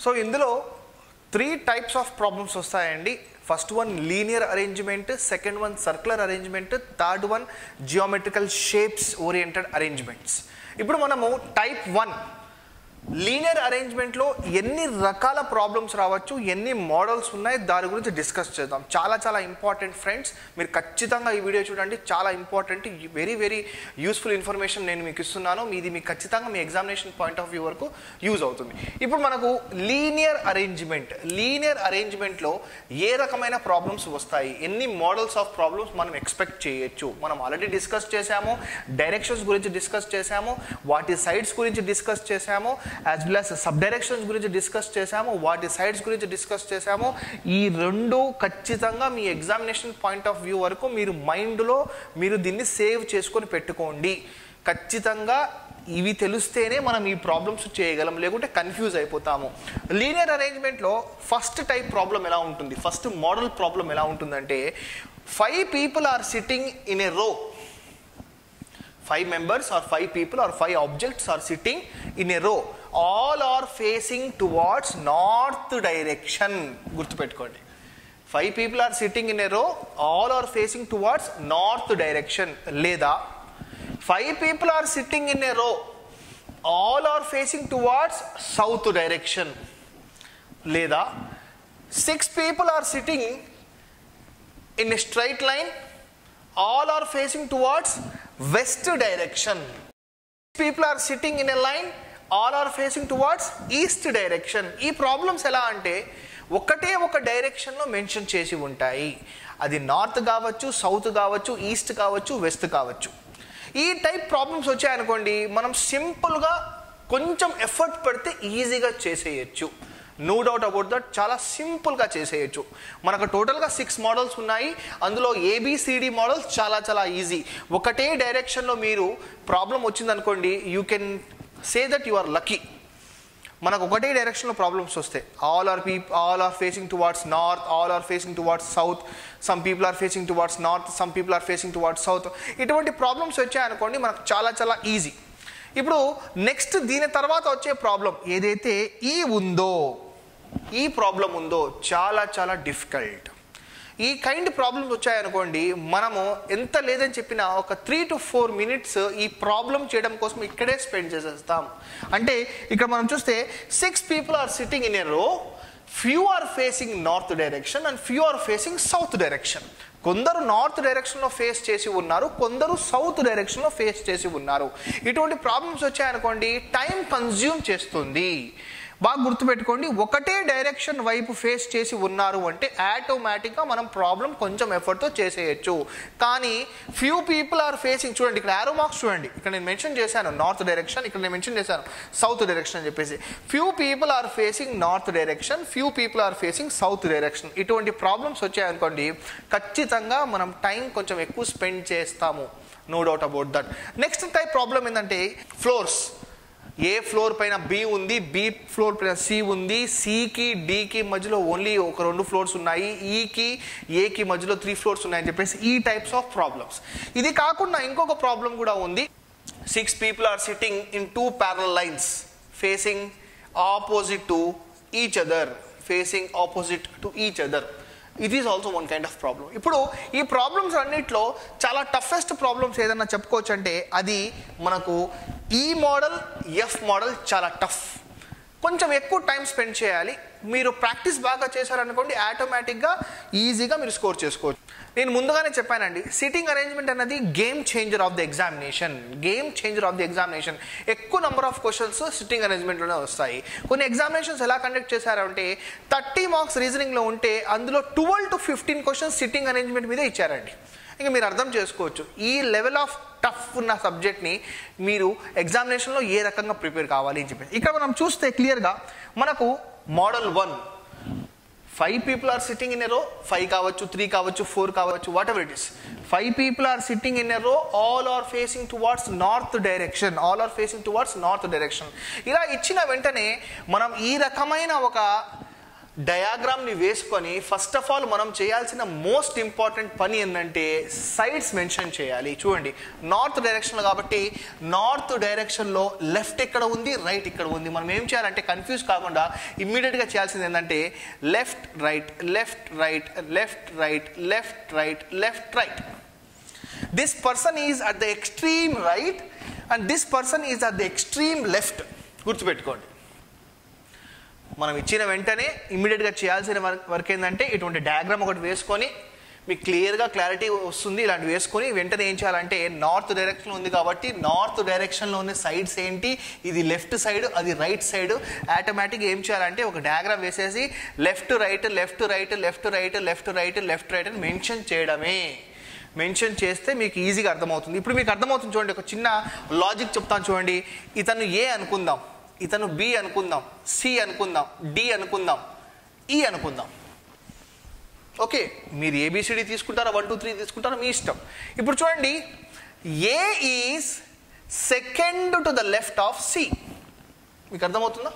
so ఇందులో three types of problems వస్తాయండి first one linear arrangement second one circular arrangement third one geometrical shapes oriented arrangements ఇప్పుడు మనము type one linear అరేంజ్మెంట్లో ఎన్ని రకాల problems రావచ్చు ఎన్ని మోడల్స్ ఉన్నాయి దాని గురించి డిస్కస్ చేద్దాం చాలా చాలా ఇంపార్టెంట్ ఫ్రెండ్స్ మీరు ఖచ్చితంగా ఈ వీడియో చూడండి చాలా important very very useful information నేను మీకు ఇస్తున్నాను మీది మీకు ఖచ్చితంగా మీ ఎగ్జామినేషన్ పాయింట్ ఆఫ్ వ్యూ వరకు యూజ్ అవుతుంది ఇప్పుడు మనకు లీనియర్ అరేంజ్మెంట్ లీనియర్ అరేంజ్మెంట్లో ఏ రకమైన ప్రాబ్లమ్స్ వస్తాయి ఎన్ని మోడల్స్ ఆఫ్ ప్రాబ్లమ్స్ మనం ఎక్స్పెక్ట్ చేయొచ్చు మనం ఆల్రెడీ డిస్కస్ చేశాము డైరెక్షన్స్ గురించి డిస్కస్ చేశాము వాటి సైడ్స్ గురించి డిస్కస్ చేశాము as well as sub directions గురించి డిస్కస్ చేశాము వాటి సైడ్స్ గురించి డిస్కస్ చేశాము ఈ రెండు ఖచ్చితంగా మీ ఎగ్జామినేషన్ పాయింట్ ఆఫ్ వ్యూ వరకు మీరు మైండ్లో మీరు దీన్ని సేవ్ చేసుకొని పెట్టుకోండి ఖచ్చితంగా ఇవి తెలిస్తేనే మనం ఈ ప్రాబ్లమ్స్ చేయగలం లేకుంటే కన్ఫ్యూజ్ అయిపోతాము లీనియర్ అరేంజ్మెంట్లో ఫస్ట్ టైప్ ప్రాబ్లం ఎలా ఉంటుంది ఫస్ట్ మోడల్ ప్రాబ్లం ఎలా ఉంటుందంటే five people are sitting in a row five members or five people or five objects are sitting in a row all are facing towards north direction గుర్తుపెట్టుకోండి five people are sitting in a row all are facing towards north direction లేదా five people are sitting in a row all are facing towards south direction లేదా six people are sitting in a straight line all are facing towards west direction people are sitting in a line all are facing towards east direction ఈ problems ఎలా అంటే ఒకటే ఒక డైరెక్షన్లో mention చేసి ఉంటాయి అది నార్త్ కావచ్చు సౌత్ కావచ్చు ఈస్ట్ కావచ్చు వెస్ట్ కావచ్చు ఈ టైప్ ప్రాబ్లమ్స్ వచ్చాయనుకోండి మనం సింపుల్గా కొంచెం ఎఫర్ట్ పెడితే ఈజీగా చేసేయచ్చు నో డౌట్ అబౌట్ దట్ చాలా సింపుల్గా చేసేయచ్చు మనకు టోటల్గా సిక్స్ మోడల్స్ ఉన్నాయి అందులో ఏబిసిడి మోడల్స్ చాలా చాలా ఈజీ ఒకటే డైరెక్షన్లో మీరు ప్రాబ్లం వచ్చిందనుకోండి you can say that you are lucky మనకు ఒకటే డైరెక్షన్లో ప్రాబ్లమ్స్ వస్తాయి all are peep all are facing towards north all are facing towards south some people are facing towards north some people are facing towards south ఇటువంటి problems వచ్చాయనుకోండి మనకు చాలా చాలా easy ఇప్పుడు నెక్స్ట్ దీని తర్వాత వచ్చే ప్రాబ్లం ఏదైతే ఈ ఉందో ఈ ప్రాబ్లం ఉందో చాలా చాలా డిఫికల్ట్ ఈ కైండ్ ప్రాబ్లమ్స్ వచ్చాయనుకోండి మనము ఎంత లేదని చెప్పినా ఒక త్రీ టు ఫోర్ మినిట్స్ ఈ ప్రాబ్లం చేయడం కోసం ఇక్కడే స్పెండ్ చేసేస్తాం అంటే ఇక్కడ మనం చూస్తే six people are sitting in a row few are facing north direction and few are facing south direction కొందరు నార్త్ డైరెక్షన్లో ఫేస్ చేసి ఉన్నారు కొందరు సౌత్ డైరెక్షన్లో ఫేస్ చేసి ఉన్నారు ఇటువంటి ప్రాబ్లమ్స్ వచ్చాయనుకోండి టైం కన్జ్యూమ్ చేస్తుంది బాగా గుర్తుపెట్టుకోండి ఒకటే డైరెక్షన్ వైపు ఫేస్ చేసి ఉన్నారు అంటే ఆటోమేటిక్గా మనం ప్రాబ్లం కొంచెం ఎఫర్ట్తో చేసేయచ్చు కానీ ఫ్యూ పీపుల్ ఆర్ ఫేసింగ్ చూడండి ఇక్కడ ఆరో మార్క్స్ చూడండి ఇక్కడ నేను మెన్షన్ చేశాను నార్త్ డైరెక్షన్ ఇక్కడ నేను మెన్షన్ చేశాను సౌత్ డైరెక్షన్ అని చెప్పేసి few people are facing north direction few people are facing south direction ఇటువంటి ప్రాబ్లమ్స్ వచ్చాయనుకోండి ఖచ్చితంగా మనం టైం కొంచెం ఎక్కువ స్పెండ్ చేస్తాము no doubt about that next type problem ఏంటంటే ఫ్లోర్స్ ఏ ఫ్లోర్ పైన బి ఉంది బి ఫ్లోర్ పైన సి ఉంది సికి డికి మధ్యలో ఓన్లీ ఒక రెండు ఫ్లోర్స్ ఉన్నాయి ఈకి ఏకి మధ్యలో త్రీ ఫ్లోర్స్ ఉన్నాయని చెప్పేసి ఈ టైప్స్ ఆఫ్ ప్రాబ్లమ్స్ ఇది కాకుండా ఇంకొక ప్రాబ్లం కూడా ఉంది six people are sitting in two parallel lines facing opposite to each other facing opposite to each other it is also one kind of problem ఇప్పుడు ఈ ప్రాబ్లమ్స్ అన్నిట్లో చాలా టఫెస్ట్ ప్రాబ్లమ్స్ ఏదన్నా చెప్పుకోవచ్చు అంటే అది మనకు ఈ మోడల్ ఎఫ్ మోడల్ చాలా టఫ్ కొంచెం ఎక్కువ టైం స్పెండ్ చేయాలి మీరు ప్రాక్టీస్ బాగా చేశారనుకోండి ఆటోమేటిక్గా ఈజీగా మీరు స్కోర్ చేసుకోవచ్చు నేను ముందుగానే చెప్పానండి సిట్టింగ్ అరేంజ్మెంట్ అనేది game changer of the examination game changer of the examination ఎక్కువ నెంబర్ ఆఫ్ క్వశ్చన్స్ సిట్టింగ్ అరేంజ్మెంట్లోనే వస్తాయి కొన్ని ఎగ్జామినేషన్స్ ఎలా కండక్ట్ చేశారంటే థర్టీ మార్క్స్ రీజనింగ్లో ఉంటే అందులో twelve to fifteen questions sitting arrangement మీదే ఇచ్చారండి ఇంకా మీరు అర్థం చేసుకోవచ్చు ఈ లెవెల్ ఆఫ్ టఫ్ ఉన్న సబ్జెక్ట్ని మీరు ఎగ్జామినేషన్లో ఏ రకంగా ప్రిపేర్ కావాలి అని చెప్పేసి ఇక్కడ మనం చూస్తే క్లియర్గా మనకు model one five people are sitting in a row five కావచ్చు త్రీ కావచ్చు ఫోర్ కావచ్చు whatever it is five people are sitting in a row all are facing towards north direction all are facing towards north direction ఇలా ఇచ్చిన వెంటనే మనం ఈ రకమైన ఒక డయాగ్రామ్ని వేసుకొని ఫస్ట్ ఆఫ్ ఆల్ మనం చేయాల్సిన మోస్ట్ ఇంపార్టెంట్ పని ఏంటంటే సైడ్స్ మెన్షన్ చేయాలి చూడండి నార్త్ డైరెక్షన్లో కాబట్టి నార్త్ డైరెక్షన్లో లెఫ్ట్ ఎక్కడ ఉంది రైట్ ఇక్కడ ఉంది మనం ఏం చేయాలంటే కన్ఫ్యూజ్ కాకుండా ఇమ్మీడియట్గా చేయాల్సింది ఏంటంటే left right left right left right left right left right this person is at the extreme right and this person is at the extreme left గుర్తుపెట్టుకోండి మనం ఇచ్చిన వెంటనే ఇమ్మీడియట్గా చేయాల్సిన వర్క్ వర్క్ ఏంటంటే ఇటువంటి డయాగ్రామ్ ఒకటి వేసుకొని మీకు క్లియర్గా క్లారిటీ వస్తుంది ఇలాంటి వేసుకొని వెంటనే ఏం చేయాలంటే నార్త్ డైరెక్షన్ ఉంది కాబట్టి నార్త్ డైరెక్షన్లో ఉన్న సైడ్స్ ఏంటి ఇది లెఫ్ట్ సైడ్ అది రైట్ సైడ్ ఆటోమేటిక్గా ఏం చేయాలంటే ఒక డయాగ్రామ్ వేసేసి left right left right left right left right left right అని మెన్షన్ చేయడమే మెన్షన్ చేస్తే మీకు ఈజీగా అర్థమవుతుంది ఇప్పుడు మీకు అర్థమవుతుంది చూడండి ఒక చిన్న లాజిక్ చెప్తాను చూడండి ఇతను ఏ అనుకుందాం ఇతను బి అనుకుందాం సి అనుకుందాం డి అనుకుందాం ఈ అనుకుందాం ఓకే మీరు ఏబిసిడి తీసుకుంటారా వన్ టూ త్రీ తీసుకుంటారా మీ ఇష్టం ఇప్పుడు చూడండి A is second to the left of C మీకు అర్థమవుతుందా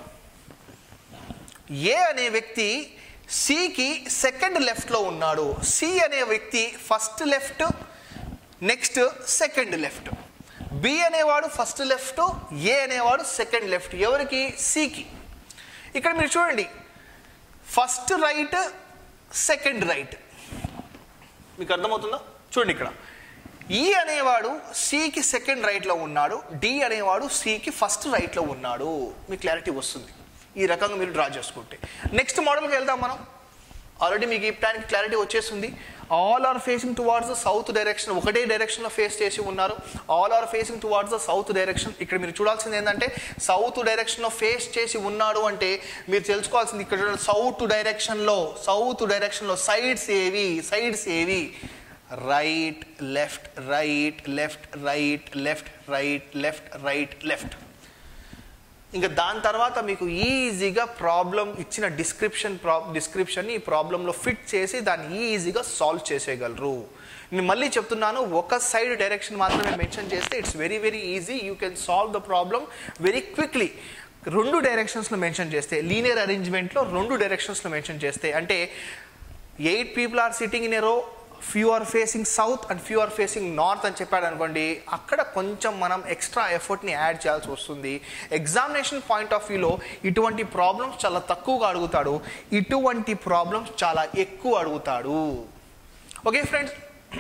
ఏ అనే వ్యక్తి సికి సెకండ్ లెఫ్ట్లో ఉన్నాడు సి అనే వ్యక్తి first left next second left B అనేవాడు ఫస్ట్ లెఫ్ట్ ఏ అనేవాడు సెకండ్ లెఫ్ట్ ఎవరికి సికి ఇక్కడ మీరు చూడండి ఫస్ట్ రైట్ సెకండ్ రైట్ మీకు అర్థమవుతుందా చూడండి ఇక్కడ ఈ అనేవాడు సికి సెకండ్ రైట్లో ఉన్నాడు డి అనేవాడు సికి ఫస్ట్ రైట్లో ఉన్నాడు మీకు క్లారిటీ వస్తుంది ఈ రకంగా మీరు డ్రా చేసుకుంటే నెక్స్ట్ మోడల్కి వెళ్దాం మనం ఆల్రెడీ మీకు ఈ ప్లాన్కి క్లారిటీ వచ్చేస్తుంది all are facing towards the south direction ఒకటే డైరెక్షన్లో ఫేస్ చేసి ఉన్నారు all are facing towards the south direction ఇక్కడ మీరు చూడాల్సింది ఏంటంటే సౌత్ డైరెక్షన్లో ఫేస్ చేసి ఉన్నాడు అంటే మీరు తెలుసుకోవాల్సింది ఇక్కడ సౌత్ డైరెక్షన్లో సౌత్ డైరెక్షన్లో సైడ్స్ ఏవి సైడ్స్ ఏవి right left right left right left right left right left ఇంకా దాని తర్వాత మీకు ఈజీగా ప్రాబ్లం ఇచ్చిన డిస్క్రిప్షన్ ప్రా డిస్క్రిప్షన్ని ఈ ప్రాబ్లంలో ఫిట్ చేసి దాన్ని ఈజీగా సాల్వ్ చేసేయగలరు నేను మళ్ళీ చెప్తున్నాను ఒక సైడ్ డైరెక్షన్ మాత్రమే మెన్షన్ చేస్తే it's very very easy you can solve the problem very quickly రెండు డైరెక్షన్స్లో మెన్షన్ చేస్తే లీనియర్ అరేంజ్మెంట్లో రెండు డైరెక్షన్స్లో మెన్షన్ చేస్తే అంటే eight people are sitting in a row few are facing south and few are facing north అని చెప్పాడు అనుకోండి అక్కడ కొంచెం మనం ఎక్స్ట్రా ఎఫర్ట్ని యాడ్ చేయాల్సి వస్తుంది ఎగ్జామినేషన్ పాయింట్ ఆఫ్ వ్యూలో ఇటువంటి ప్రాబ్లమ్స్ చాలా తక్కువగా అడుగుతాడు ఇటువంటి ప్రాబ్లమ్స్ చాలా ఎక్కువ అడుగుతాడు ఓకే ఫ్రెండ్స్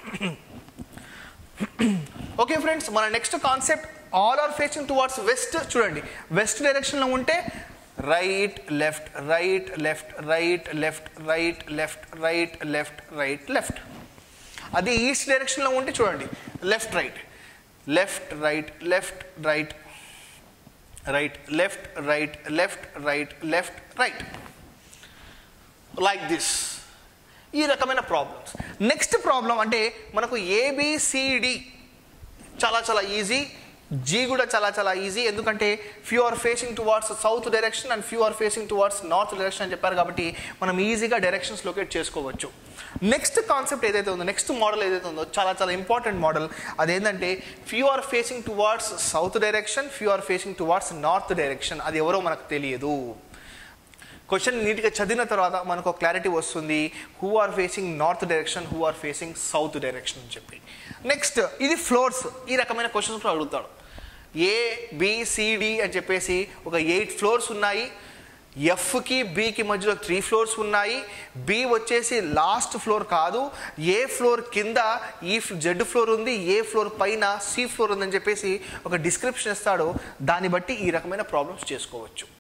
ఓకే ఫ్రెండ్స్ మన next concept all are facing towards west చూడండి వెస్ట్ డైరెక్షన్లో ఉంటే right left right left right left right left right left right left అది ఈస్ట్ డైరెక్షన్లో ఉంటే చూడండి left right left right left right right left right left right left right like this ఈ రకమైన problems next problem అంటే మనకు A B C D చాలా చాలా ఈజీ జీ కూడా చాలా చాలా ఈజీ ఎందుకంటే few are facing towards south direction and few are facing towards north direction అని చెప్పారు కాబట్టి మనం ఈజీగా డైరెక్షన్స్ లొకేట్ చేసుకోవచ్చు నెక్స్ట్ కాన్సెప్ట్ ఏదైతే ఉందో నెక్స్ట్ మోడల్ ఏదైతే ఉందో చాలా చాలా ఇంపార్టెంట్ మోడల్ అదేంటంటే few are facing towards south direction few are facing towards north direction అది ఎవరో మనకు తెలియదు క్వశ్చన్ నీట్గా చదివిన తర్వాత మనకు క్లారిటీ వస్తుంది who are facing north direction who are facing south direction అని చెప్పి నెక్స్ట్ ఇది ఫ్లోర్స్ ఈ రకమైన క్వశ్చన్స్ కూడా అడుగుతాడు ఏ బిసిడి అని చెప్పేసి ఒక ఎయిట్ ఫ్లోర్స్ ఉన్నాయి ఎఫ్కి బికి మధ్యలో త్రీ ఫ్లోర్స్ ఉన్నాయి బి వచ్చేసి లాస్ట్ ఫ్లోర్ కాదు ఏ ఫ్లోర్ కింద ఈ జెడ్ ఫ్లోర్ ఉంది ఏ ఫ్లోర్ పైన సి ఫ్లోర్ ఉందని చెప్పేసి ఒక డిస్క్రిప్షన్ ఇస్తాడు దాన్ని బట్టి ఈ రకమైన ప్రాబ్లమ్స్ చేసుకోవచ్చు